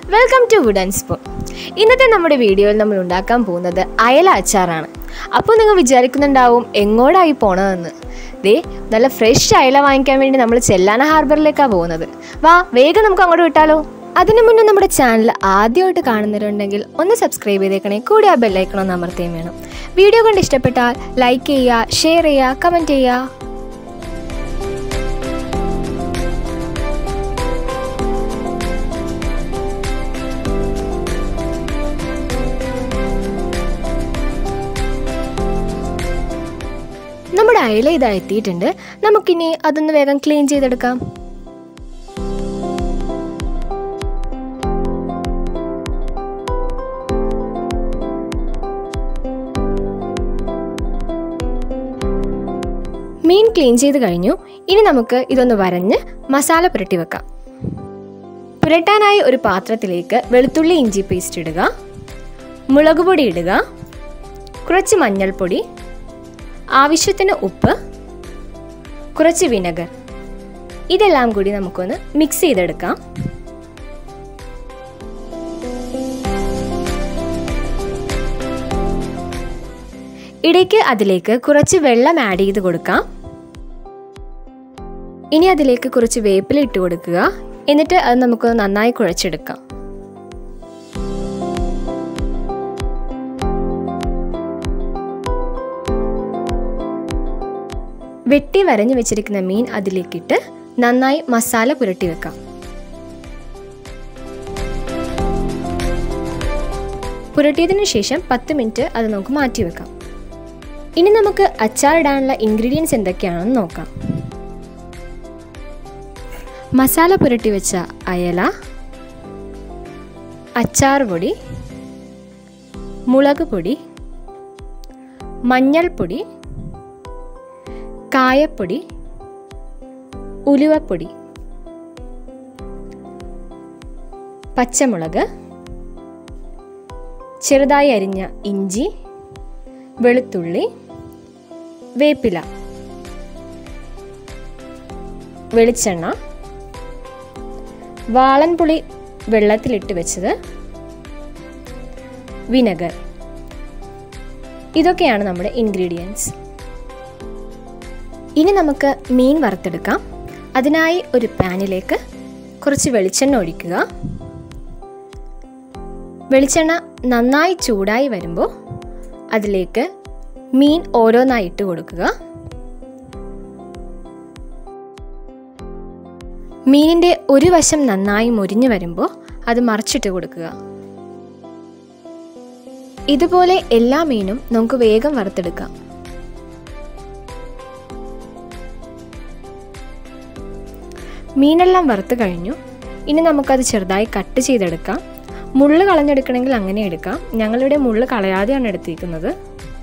welcome to wood and spoon ഇന്നത്തെ നമ്മുടെ വീഡിയോയിൽ നമ്മൾ ഉണ്ടാക്കാൻ പോകുന്നത് അയല അച്ചാറാണ് അപ്പോൾ നിങ്ങൾ വിചാരിക്കുന്നുണ്ടാവും എങ്ങോട്ടായി പോണതെന്ന് ദേ നല്ല ഫ്രഷ് അയല വാങ്ങിക്കാൻ വേണ്ടി നമ്മൾ ചെല്ലാന ഹാർബറിലേക്കാണ് പോകുന്നത് വാ വേഗം നമുക്ക് അങ്ങോട്ട് വിട്ടാലോ അതിനു മുന്നേ നമ്മുടെ ചാനൽ ആദ്യമായിട്ട് കാണുന്നവരുണ്ടെങ്കിൽ ഒന്ന് സബ്സ്ക്രൈബ് ചെയ്തേക്കണേ കൂടി ആ ബെല്ലൈക്കണം അമർത്തുകയും വേണം വീഡിയോ കണ്ട് ഇഷ്ടപ്പെട്ടാൽ ലൈക്ക് ചെയ്യുക ഷെയർ ചെയ്യുക കമൻറ്റ് ചെയ്യുക നമ്മുടെ അയല ഇതാ എത്തിയിട്ടുണ്ട് നമുക്കിനി അതൊന്ന് വേഗം ക്ലീൻ ചെയ്തെടുക്കാം മീൻ ക്ലീൻ ചെയ്ത് കഴിഞ്ഞു ഇനി നമുക്ക് ഇതൊന്ന് വരഞ്ഞ് മസാല പുരട്ടി വെക്കാം പുരട്ടാനായി ഒരു പാത്രത്തിലേക്ക് വെളുത്തുള്ളി ഇഞ്ചി പേസ്റ്റ് ഇടുക മുളക് പൊടി ഇടുക കുറച്ച് മഞ്ഞൾപ്പൊടി ആവശ്യത്തിന് ഉപ്പ് കുറച്ച് വിനെഗർ ഇതെല്ലാം കൂടി നമുക്കൊന്ന് മിക്സ് ചെയ്തെടുക്കാം ഇടയ്ക്ക് അതിലേക്ക് കുറച്ച് വെള്ളം ആഡ് ചെയ്ത് കൊടുക്കാം ഇനി അതിലേക്ക് കുറച്ച് വേപ്പില ഇട്ട് കൊടുക്കുക എന്നിട്ട് അത് നമുക്ക് നന്നായി കുഴച്ചെടുക്കാം വെട്ടി വരഞ്ഞു വെച്ചിരിക്കുന്ന മീൻ അതിലേക്കിട്ട് നന്നായി മസാല പുരട്ടി വെക്കാം പുരട്ടിയതിനു ശേഷം പത്ത് മിനിറ്റ് അത് നമുക്ക് മാറ്റി വെക്കാം ഇനി നമുക്ക് അച്ചാറിടാനുള്ള ഇൻഗ്രീഡിയൻസ് എന്തൊക്കെയാണെന്ന് നോക്കാം മസാല പുരട്ടി വെച്ച അയല അച്ചാർ പൊടി മുളക് പൊടി മഞ്ഞൾപ്പൊടി കായപ്പൊടി ഉലുവപ്പൊടി പച്ചമുളക് ചെറുതായി അരിഞ്ഞ ഇഞ്ചി വെളുത്തുള്ളി വേപ്പില വെളിച്ചെണ്ണ വാളൻപുളി വെള്ളത്തിലിട്ട് വെച്ചത് വിനെഗർ ഇതൊക്കെയാണ് നമ്മുടെ ഇൻഗ്രീഡിയൻസ് ഇനി നമുക്ക് മീൻ വറുത്തെടുക്കാം അതിനായി ഒരു പാനിലേക്ക് കുറച്ച് വെളിച്ചെണ്ണ ഒഴിക്കുക വെളിച്ചെണ്ണ നന്നായി ചൂടായി വരുമ്പോൾ അതിലേക്ക് മീൻ ഓരോന്നായി ഇട്ട് കൊടുക്കുക മീനിൻ്റെ ഒരു വശം നന്നായി മുരിഞ്ഞു വരുമ്പോൾ അത് മറിച്ചിട്ട് കൊടുക്കുക ഇതുപോലെ എല്ലാ മീനും നമുക്ക് വേഗം വറുത്തെടുക്കാം മീനെല്ലാം വറുത്ത് കഴിഞ്ഞു ഇനി നമുക്കത് ചെറുതായി കട്ട് ചെയ്തെടുക്കാം മുള്ള് കളഞ്ഞെടുക്കണമെങ്കിൽ അങ്ങനെ എടുക്കാം ഞങ്ങളിവിടെ മുള്ള് കളയാതെയാണ് എടുത്തിരിക്കുന്നത്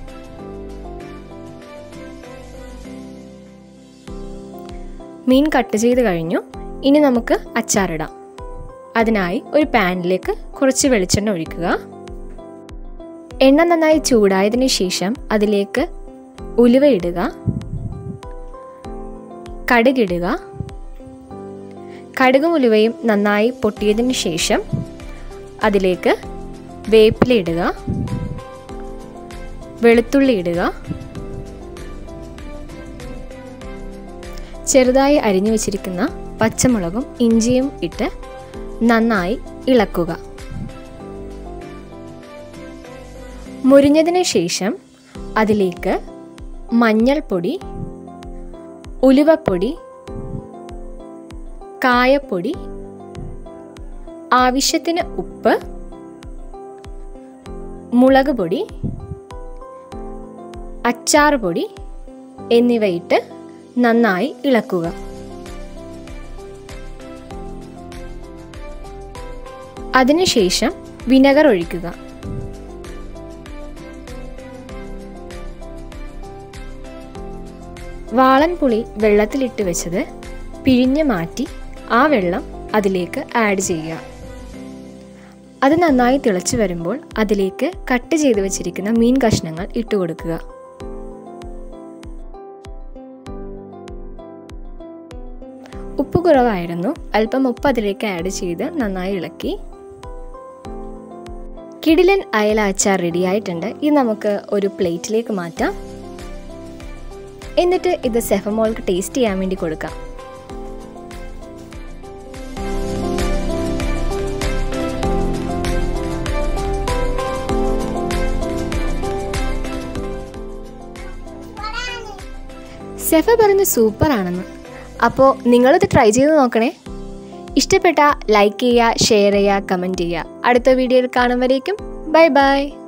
മീൻ കട്ട് ചെയ്ത് കഴിഞ്ഞു ഇനി നമുക്ക് അച്ചാറിടാം അതിനായി ഒരു പാനിലേക്ക് കുറച്ച് വെളിച്ചെണ്ണ ഒഴിക്കുക എണ്ണ നന്നായി ചൂടായതിനു ശേഷം അതിലേക്ക് ഉലുവ ഇടുക കടുകിടുക കടുകും ഉലുവയും നന്നായി പൊട്ടിയതിന് ശേഷം അതിലേക്ക് വേപ്പില ഇടുക വെളുത്തുള്ളി ഇടുക ചെറുതായി അരിഞ്ഞു വെച്ചിരിക്കുന്ന പച്ചമുളകും ഇഞ്ചിയും ഇട്ട് നന്നായി ഇളക്കുക മുരിഞ്ഞതിന് ശേഷം അതിലേക്ക് മഞ്ഞൾപ്പൊടി ഉലുവപ്പൊടി കായപ്പൊടി ആവശ്യത്തിന് ഉപ്പ് മുളക് പൊടി അച്ചാർ പൊടി എന്നിവയിട്ട് നന്നായി ഇളക്കുക അതിനുശേഷം വിനെഗർ ഒഴിക്കുക വാളൻപുളി വെള്ളത്തിലിട്ട് വെച്ചത് പിഴിഞ്ഞ് മാറ്റി ആ വെള്ളം അതിലേക്ക് ആഡ് ചെയ്യുക അത് നന്നായി തിളച്ചു വരുമ്പോൾ അതിലേക്ക് കട്ട് ചെയ്ത് വെച്ചിരിക്കുന്ന മീൻ കഷ്ണങ്ങൾ ഇട്ട് കൊടുക്കുക ഉപ്പ് കുറവായിരുന്നു അല്പം ഉപ്പ് അതിലേക്ക് ആഡ് ചെയ്ത് നന്നായി ഇളക്കി കിടിലൻ അയല അച്ചാർ റെഡി ആയിട്ടുണ്ട് ഇത് നമുക്ക് ഒരു പ്ലേറ്റിലേക്ക് മാറ്റാം എന്നിട്ട് ഇത് സെഫമോൾക്ക് ടേസ്റ്റ് ചെയ്യാൻ വേണ്ടി കൊടുക്കാം സെഫ പറഞ്ഞു സൂപ്പർ ആണെന്ന് അപ്പോൾ നിങ്ങളിത് ട്രൈ ചെയ്ത് നോക്കണേ ഇഷ്ടപ്പെട്ട ലൈക്ക് ചെയ്യുക ഷെയർ ചെയ്യുക കമൻറ്റ് ചെയ്യുക അടുത്ത വീഡിയോയിൽ കാണും വരേക്കും ബൈ ബൈ